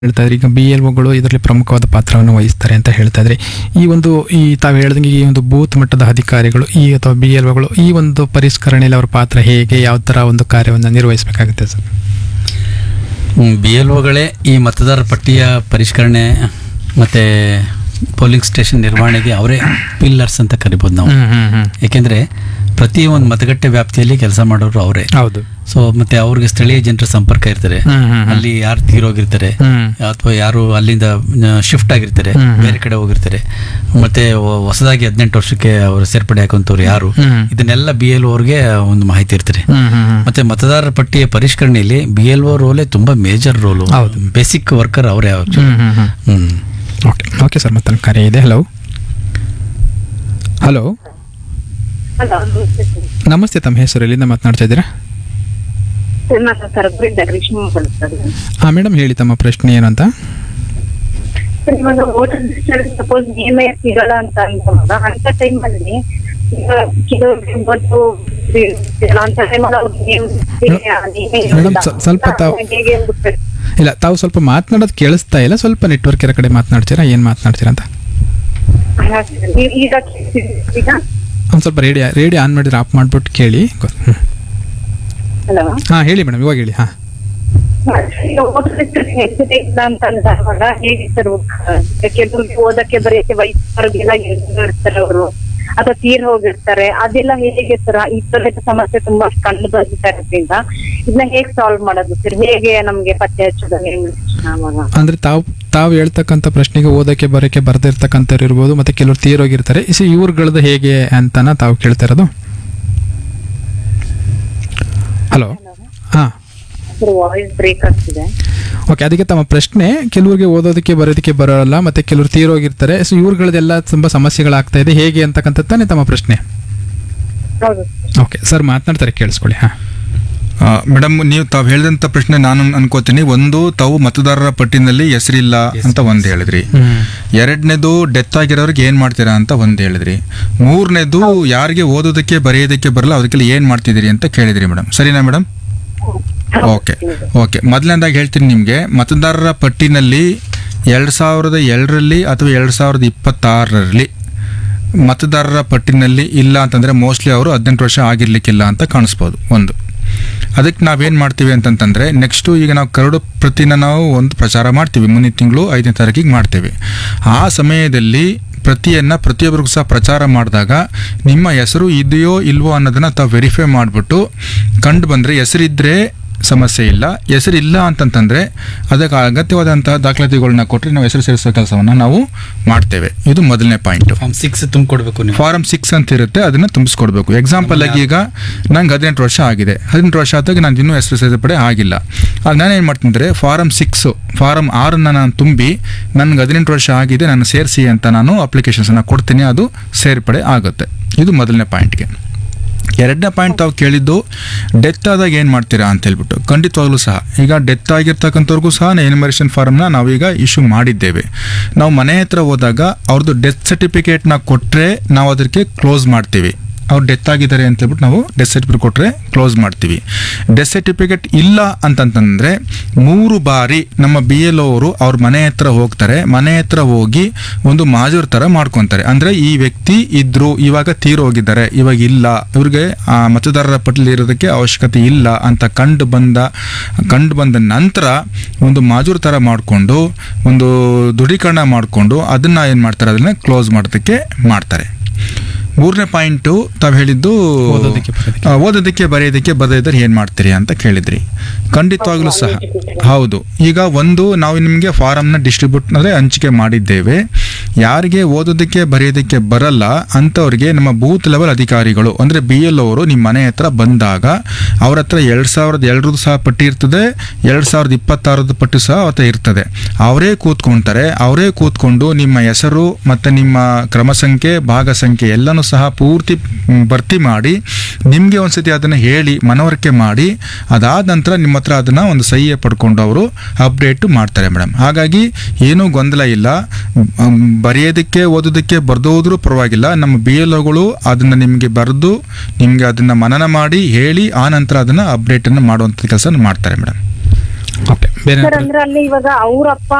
ಹೇಳ್ತಾ ಇದ್ರಿ ಈಗ ಬಿ ಎಲ್ ಒಗಳು ಇದರಲ್ಲಿ ಪ್ರಮುಖವಾದ ಪಾತ್ರವನ್ನು ವಹಿಸ್ತಾರೆ ಅಂತ ಹೇಳ್ತಾ ಇದ್ರಿ ಈ ಒಂದು ಈ ತಾವು ಹೇಳ್ದಂಗೆ ಈ ಒಂದು ಬೂತ್ ಮಟ್ಟದ ಅಧಿಕಾರಿಗಳು ಈ ಅಥವಾ ಬಿ ಎಲ್ ಒಗಳು ಈ ಒಂದು ಪರಿಷ್ಕರಣೆಯಲ್ಲಿ ಅವರ ಪಾತ್ರ ಹೇಗೆ ಯಾವ ಥರ ಒಂದು ಕಾರ್ಯವನ್ನು ನಿರ್ವಹಿಸಬೇಕಾಗುತ್ತೆ ಸರ್ ಬಿ ಎಲ್ ಒಗಳೇ ಈ ಮತದಾರರ ಪಟ್ಟಿಯ ಪರಿಷ್ಕರಣೆ ಮತ್ತು ಪೋಲಿಂಗ್ ಸ್ಟೇಷನ್ ನಿರ್ವಹಣೆಗೆ ಅವರೇ ಪಿಲ್ಲರ್ಸ್ ಅಂತ ಕರಿಬೋದು ನಾವು ಹ್ಮ್ ಹ್ಮ್ ಹ್ಮ್ ಯಾಕೆಂದರೆ ಪ್ರತಿ ಒಂದು ಮತಗಟ್ಟೆ ವ್ಯಾಪ್ತಿಯಲ್ಲಿ ಕೆಲಸ ಮಾಡೋರು ಅವರೇ ಹೌದು ಸೊ ಮತ್ತೆ ಅವ್ರಿಗೆ ಸ್ಥಳೀಯ ಜನರ ಸಂಪರ್ಕ ಇರ್ತಾರೆ ಹ್ಮ್ ಹ್ಮ್ ಹ್ಮ್. ಅಲ್ಲಿ ಯಾರು ತೀರೋಗಿರ್ತಾರೆ ಹ್ಮ್ ಅಥವಾ ಯಾರು ಅಲ್ಲಿಂದ ಶಿಫ್ಟ್ ಆಗಿರ್ತಾರೆ ಹ್ಮ್, ಹ್ಮ್. ಬೇರೆ ಕಡೆ ಹೋಗಿರ್ತಾರೆ ಮತ್ತೆ ಹೊ- ಹೊಸದಾಗಿ ಹದಿನೆಂಟು ವರ್ಷಕ್ಕೆ ಅವರು ಸೇರ್ಪಡೆ ಹಾಕುವಂಥವ್ರು ಯಾರು ಹ್ಮ್. ಇದನ್ನೆಲ್ಲ ಬಿ ಎಲ್ ಅವ್ರಿಗೆ ಒಂದು ಮಾಹಿತಿ ಇರ್ತಾರೆ ಹ್ಮ್ ಹ್ಮ್ ಹ್ಮ್. ಮತ್ತೆ ಮತದಾರರ ಪಟ್ಟಿಯ ಪರಿಷ್ಕರಣೆಯಲ್ಲಿ ಬಿ ಎಲ್ ಓ ರೋಲೇ ತುಂಬಾ ಮೇಜರ್ ರೋಲು ಹೌದು. ಬೇಸಿಕ್ ವರ್ಕರ್ ಅವರೇ hmm hmm hmm hmm okay okay sir ಮತ್ತೊಂದು ಕಾರ್ಯ ಇದೆ ಹಲೋ ಹಲೋ ಹಲೋ ನಮಸ್ತೆ ತಮ್ಮ ಹೆಸರು ಎಲ್ಲಿಂದ ಮಾತನಾಡ್ತಾ ಇದ್ದೀರಾ ನಾನು ಸರಗುರಿಂದ ಗ್ರೀಷ್ಮ ಮಾತಾಡ್ತಾರೆ ಹಾಂ ಮೇಡಮ್ ಹೇಳಿ ತಮ್ಮ ಪ್ರಶ್ನೆ ಏನು ಅಂತ ಸರ್ ಇವಾಗ ವೋಟರ್ ರಿಜಿಸ್ಟರ್ ಸಪೋಸ್ ನಿಯಮ ಸಿಗಲ್ಲ ಅಂತ ಅಂದಾಗ ಅಂತ ಟೈಮಲ್ಲಿ ಈಗ ಕೆಲವ್ರಿಗೆ ಓಟು ಸಿಗಲ್ಲ ಅಂತ ಟೈಮಲ್ಲಿ ಅವ್ರಿಗೆ ನಿಯಮ ನಿಯಮ ಇರಲ್ಲ. ಮೇಡಮ್, ಸ್ವ- ಸ್ವಲ್ಪ ತಾವು- ಹೇಗೆ ಗೊತ್ತಿಲ್ಲ ಇಲ್ಲ ತಾವು ಸ್ವಲ್ಪ ಮಾತನಾಡೋದು ಕೇಳಿಸ್ತಾ ಇಲ್ಲ ಸ್ವಲ್ಪ ನೆಟ್ವರ್ಕ್ ಇರೋ ಕಡೆ ಮಾತನಾಡ್ತೀರಾ ಏನು ಮಾತನಾಡ್ತೀರಾ ಅಂತ ಹಾ, ಸರ್. ಈ- ಈಗ ಕೇಳ್ತಿದೆ ಈಗ ಒಂದು ಸ್ವಲ್ಪ ರೇಡಿಯೋ ರೇಡಿಯೋ ಆನ್ ಮಾಡಿದ್ರೆ ಆಫ್ ಮಾಡಿಬಿಟ್ಟು ಕೇಳಿ ಹಲೋ ಹಾಂ ಹೇಳಿ ಮೇಡಮ್ ಇವಾಗ ಹೇಳಿ ಹಾಂ ಈಗ ವೋಟರ್ ರಿಜಿಸ್ಟರ್ ಹೆಚ್ಚಿದೆ ಇಲ್ಲ ಅಂತ ಅಂದಾಗ ಹೇಗೆ ಸರ್ ಕೆಲವ್ರಿಗೆ ಓದಕ್ಕೆ ಬರೆಯಕ್ಕೆ ವಯಸ್ಸರಿಗೆಲ್ಲ ಇರ್ತಾರೆ ಅವರು ಅಥವಾ ತೀರ್ ಹೋಗಿರ್ತಾರೆ ಅದೆಲ್ಲ ಹೇಗೆ ಸರ್ ಈ ತರದ ಸಮಸ್ಯೆ ತುಂಬಾ ಕಂಡು ಬರ್ತಾ ಇರೋದ್ರಿಂದ ಇದನ್ನ ಹೇಗೆ ಸಾಲ್ವ್ ಮಾಡೋದು ಸರ್ ಹೇಗೆ ನಮ್ಗೆ ಪತ್ತೆ ಹಚ್ಚೋದು ಅವಾಗ ಅಂದರೆ ತಾವು ತಾವು ಹೇಳ್ತಕ್ಕಂಥ ಪ್ರಶ್ನೆಗೆ ಓದೋಕ್ಕೆ ಬರೋಕ್ಕೆ ಬರ್ದಿರ್ತಕ್ಕಂಥವ್ರು ಇರ್ಬೋದು ಮತ್ತು ಕೆಲವರು ತೀರೋಗಿರ್ತಾರೆ ಇಸಿ ಇವ್ರುಗಳದ್ದು ಹೇಗೆ ಅಂತನ ತಾವು ಕೇಳ್ತಾ ಇರೋದು ಹಲೋ ಹಾಂ ಸರ್ ವಾಯ್ಸ್ ಬ್ರೇಕ್ ಆಗ್ತಿದೆ ಓಕೆ ಅದಕ್ಕೆ ತಮ್ಮ ಪ್ರಶ್ನೆ ಕೆಲವರಿಗೆ ಓದೋದಕ್ಕೆ ಬರೋದಕ್ಕೆ ಬರೋಲ್ಲ ಮತ್ತು ಕೆಲವರು ತೀರೋಗಿರ್ತಾರೆ ಸೊ ಇವ್ರುಗಳದೆಲ್ಲ ತುಂಬ ಸಮಸ್ಯೆಗಳಾಗ್ತಾ ಇದೆ ಹೇಗೆ ಅಂತಕ್ಕಂಥದ್ದಾನೆ ತಮ್ಮ ಪ್ರಶ್ನೆ ಹೌದು ಓಕೆ ಸರ್ ಮಾತನಾಡ್ತಾರೆ ಕೇಳಿಸ್ಕೊಳ್ಳಿ ಹಾಂ ಮೇಡಮ್ ನೀವು ತಾವು ಹೇಳಿದಂಥ ಪ್ರಶ್ನೆ ನಾನು ಅನ್ಕೋತೀನಿ ಒಂದು ತಾವು ಮತದಾರರ ಪಟ್ಟಿನಲ್ಲಿ ಹೆಸರಿಲ್ಲ ಅಂತ ಒಂದು ಹೇಳಿದ್ರಿ ಎರಡನೇದು ಡೆತ್ ಆಗಿರೋರಿಗೆ ಏನು ಮಾಡ್ತೀರಾ ಅಂತ ಒಂದು ಹೇಳಿದ್ರಿ ಮೂರನೇದು ಯಾರಿಗೆ ಓದೋದಕ್ಕೆ ಬರೆಯೋದಕ್ಕೆ ಬರಲ್ಲ ಅದಕ್ಕೆಲ್ಲ ಏನು ಮಾಡ್ತಿದ್ದೀರಿ ಅಂತ ಕೇಳಿದ್ರಿ ಮೇಡಮ್ ಸರಿನಾ ಮೇಡಮ್ ಓಕೆ ಓಕೆ ಮೊದಲನೇದಾಗಿ ಹೇಳ್ತೀನಿ ನಿಮಗೆ ಮತದಾರರ ಪಟ್ಟಿನಲ್ಲಿ ಎರಡು ಸಾವಿರದ ಎರಡರಲ್ಲಿ ಅಥವಾ ಎರಡು ಸಾವಿರದ ಇಪ್ಪತ್ತಾರರಲ್ಲಿ ಮತದಾರರ ಪಟ್ಟಿನಲ್ಲಿ ಇಲ್ಲ ಅಂತಂದರೆ ಮೋಸ್ಟ್ಲಿ ಅವರು ಹದಿನೆಂಟು ವರ್ಷ ಆಗಿರ್ಲಿಕ್ಕಿಲ್ಲ ಅಂತ ಕಾಣಿಸ್ಬೋದು ಒಂದು ಅದಕ್ಕೆ ನಾವೇನು ಮಾಡ್ತೀವಿ ಅಂತಂತಂದರೆ ನೆಕ್ಸ್ಟು ಈಗ ನಾವು ಕರಡು ಪ್ರತಿನ ನಾವು ಒಂದು ಪ್ರಚಾರ ಮಾಡ್ತೀವಿ ಮುಂದಿನ ತಿಂಗಳು ಐದನೇ ತಾರೀಕಿಗೆ ಮಾಡ್ತೇವೆ ಆ ಸಮಯದಲ್ಲಿ ಪ್ರತಿಯನ್ನು ಪ್ರತಿಯೊಬ್ಬರಿಗೂ ಸಹ ಪ್ರಚಾರ ಮಾಡಿದಾಗ ನಿಮ್ಮ ಹೆಸರು ಇದೆಯೋ ಇಲ್ವೋ ಅನ್ನೋದನ್ನು ತಾವು ವೆರಿಫೈ ಮಾಡಿಬಿಟ್ಟು ಕಂಡು ಬಂದರೆ ಹೆಸರಿದ್ದರೆ ಸಮಸ್ಯೆ ಇಲ್ಲ ಹೆಸರಿಲ್ಲ ಅಂತಂತಂದರೆ ಅದಕ್ಕೆ ಅಗತ್ಯವಾದಂತಹ ದಾಖಲಾತಿಗಳನ್ನ ಕೊಟ್ಟರೆ ನಾವು ಹೆಸರು ಸೇರಿಸೋ ಕೆಲಸವನ್ನು ನಾವು ಮಾಡ್ತೇವೆ ಇದು ಮೊದಲನೇ ಪಾಯಿಂಟು ಫಾರ್ಮ್ ಸಿಕ್ಸ್ ತುಂಬಿಕೊಡ್ಬೇಕು ನೀವು ಫಾರಂ ಸಿಕ್ಸ್ ಅಂತ ಇರುತ್ತೆ ಅದನ್ನ ತುಂಬಿಸ್ಕೊಡ್ಬೇಕು ಎಕ್ಸಾಂಪಲ್ ಆಗಿ ಈಗ ನಂಗೆ ಹದಿನೆಂಟು ವರ್ಷ ಆಗಿದೆ ಹದಿನೆಂಟು ವರ್ಷ ಆದಾಗ ನಾನು ಇನ್ನೂ ಹೆಸರು ಸೇರ್ಪಡೆ ಆಗಿಲ್ಲ ಆಗ ನಾನು ಏನು ಮಾಡ್ತೀನಿ ಅಂದರೆ ಫಾರಂ ಸಿಕ್ಸು ಫಾರಂ ಆರನ್ನು ನಾನು ತುಂಬಿ ನನಗೆ ಹದಿನೆಂಟು ವರ್ಷ ಆಗಿದೆ ನಾನು ಸೇರಿಸಿ ಅಂತ ನಾನು ಅಪ್ಲಿಕೇಶನ್ಸನ್ನು ಕೊಡ್ತೀನಿ ಅದು ಸೇರ್ಪಡೆ ಆಗುತ್ತೆ ಇದು ಮೊದಲನೇ ಪಾಯಿಂಟ್ಗೆ ಎರಡನೇ ಪಾಯಿಂಟ್ ತಾವು ಕೇಳಿದ್ದು ಡೆತ್ ಆದಾಗ ಏನು ಮಾಡ್ತೀರಾ ಅಂತ ಹೇಳ್ಬಿಟ್ಟು ಖಂಡಿತವಾಗ್ಲೂ ಸಹ ಈಗ ಡೆತ್ ಆಗಿರ್ತಕ್ಕಂಥವ್ರಿಗೂ ಸಹ ಎನಿಮರೇಷನ್ ಫಾರ್ಮ್ನ ನಾವೀಗ ಇಶ್ಯೂ ಮಾಡಿದ್ದೇವೆ ನಾವು ಮನೆ ಹತ್ರ ಹೋದಾಗ ಅವ್ರದ್ದು ಡೆತ್ ಸರ್ಟಿಫಿಕೇಟ್ನ ಕೊಟ್ಟರೆ ನಾವು ಅದಕ್ಕೆ ಕ್ಲೋಸ್ ಮಾಡ್ತೀವಿ ಅವ್ರು ಡೆತ್ ಆಗಿದ್ದಾರೆ ಅಂತ ಹೇಳ್ಬಿಟ್ಟು ನಾವು ಡೆತ್ ಸರ್ಟಿಫಿಕೇಟ್ ಕೊಟ್ಟರೆ ಕ್ಲೋಸ್ ಮಾಡ್ತೀವಿ ಡೆತ್ ಸರ್ಟಿಫಿಕೇಟ್ ಇಲ್ಲ ಅಂತಂತಂದರೆ ಮೂರು ಬಾರಿ ನಮ್ಮ ಬಿ ಎಲ್ ಅವರು ಅವ್ರ ಮನೆ ಹತ್ರ ಹೋಗ್ತಾರೆ ಮನೆ ಹತ್ರ ಹೋಗಿ ಒಂದು ಮಾಜೂರ್ ಥರ ಮಾಡ್ಕೊತಾರೆ ಅಂದರೆ ಈ ವ್ಯಕ್ತಿ ಇದ್ರು ಇವಾಗ ತೀರೋಗಿದ್ದಾರೆ ಇವಾಗ ಇಲ್ಲ ಇವ್ರಿಗೆ ಆ ಮತದಾರರ ಪಟ್ಟಿಲಿ ಇರೋದಕ್ಕೆ ಅವಶ್ಯಕತೆ ಇಲ್ಲ ಅಂತ ಕಂಡು ಬಂದ ಕಂಡು ಬಂದ ನಂತರ ಒಂದು ಮಾಜೂರ್ ಥರ ಮಾಡಿಕೊಂಡು ಒಂದು ದೃಢೀಕರಣ ಮಾಡಿಕೊಂಡು ಅದನ್ನು ಏನು ಮಾಡ್ತಾರೆ ಅದನ್ನು ಕ್ಲೋಸ್ ಮಾಡೋದಕ್ಕೆ ಮಾಡ್ತಾರೆ ಮೂರನೇ ಪಾಯಿಂಟು ತಾವು ಹೇಳಿದ್ದು ಓದೋದಕ್ಕೆ ಬರೆಯೋದಕ್ಕೆ. ಆ, ಓದೋದಕ್ಕೆ ಬರೆಯೋದಕ್ಕೆ ಬರೆಯೋದ್ರೆ ಏನು ಮಾಡ್ತೀರಿ ಅಂತ ಕೇಳಿದ್ರಿ ಖಂಡಿತವಾಗ್ಲೂ ಸಹ ಹೌದು ಈಗ ಒಂದು ನಾವು ನಿಮಗೆ ಫಾರಮ್ನ ಡಿಸ್ಟ್ರಿಬ್ಯೂಟ್ ಅಂದರೆ ಹಂಚಿಕೆ ಮಾಡಿದ್ದೇವೆ ಯಾರಿಗೆ ಓದೋದಕ್ಕೆ ಬರೆಯೋದಕ್ಕೆ ಬರಲ್ಲ ಅಂಥವ್ರಿಗೆ ನಮ್ಮ ಬೂತ್ ಲೆವೆಲ್ ಅಧಿಕಾರಿಗಳು ಅಂದರೆ ಬಿ ಎಲ್ ಅವರು ನಿಮ್ಮ ಮನೆ ಹತ್ರ ಬಂದಾಗ ಅವ್ರ ಹತ್ರ ಎರಡು ಸಾವಿರದ ಎರಡರದ್ದು ಸಹ ಪಟ್ಟಿ ಇರ್ತದೆ ಎರಡು ಸಾವಿರದ ಇಪ್ಪತ್ತಾರದ್ದು ಪಟ್ಟಿ ಸಹ ಅವತ್ತ ಇರ್ತದೆ ಅವರೇ ಕೂತ್ಕೊಳ್ತಾರೆ ಅವರೇ ಕೂತ್ಕೊಂಡು ನಿಮ್ಮ ಹೆಸರು ಮತ್ತು ನಿಮ್ಮ ಕ್ರಮ ಸಂಖ್ಯೆ ಭಾಗ ಸಂಖ್ಯೆ ಎಲ್ಲನೂ ಸಹ ಪೂರ್ತಿ ಮ್, ಭರ್ತಿ ಮಾಡಿ ನಿಮಗೆ ಒಂದ್ಸತಿ ಅದನ್ನು ಹೇಳಿ ಮನವರಿಕೆ ಮಾಡಿ ಅದಾದ ನಂತರ ನಿಮ್ಮ ಹತ್ರ ಅದನ್ನು ಒಂದು ಸಹಿಯೇ ಪಡ್ಕೊಂಡು ಅವರು ಅಪ್ಡೇಟ್ ಮಾಡ್ತಾರೆ ಮೇಡಮ್ ಹಾಗಾಗಿ ಏನೂ ಗೊಂದಲ ಇಲ್ಲ ಮ್, ಬರೆಯೋದಕ್ಕೆ ಓದೋದಕ್ಕೆ ಬರ್ದೋದ್ರೂ ಪರವಾಗಿಲ್ಲ ನಮ್ಮ ಬಿ ಎಲ್ ಒಗಳು ಅದನ್ನು ನಿಮಗೆ ಬರೆದು ನಿಮಗೆ ಅದನ್ನು ಮನನ ಮಾಡಿ ಹೇಳಿ ಆ ನಂತರ ಅದನ್ನು ಅಪ್ಡೇಟನ್ನು ಮಾಡುವಂಥ ಕೆಲಸ ಮಾಡ್ತಾರೆ ಮೇಡಮ್ ಓಕೆ ಬೇರೆ ಸರ್ ಅಂದ್ರೆ ಅಲ್ಲಿ ಇವಾಗ ಅವ್ರ ಅಪ್ಪ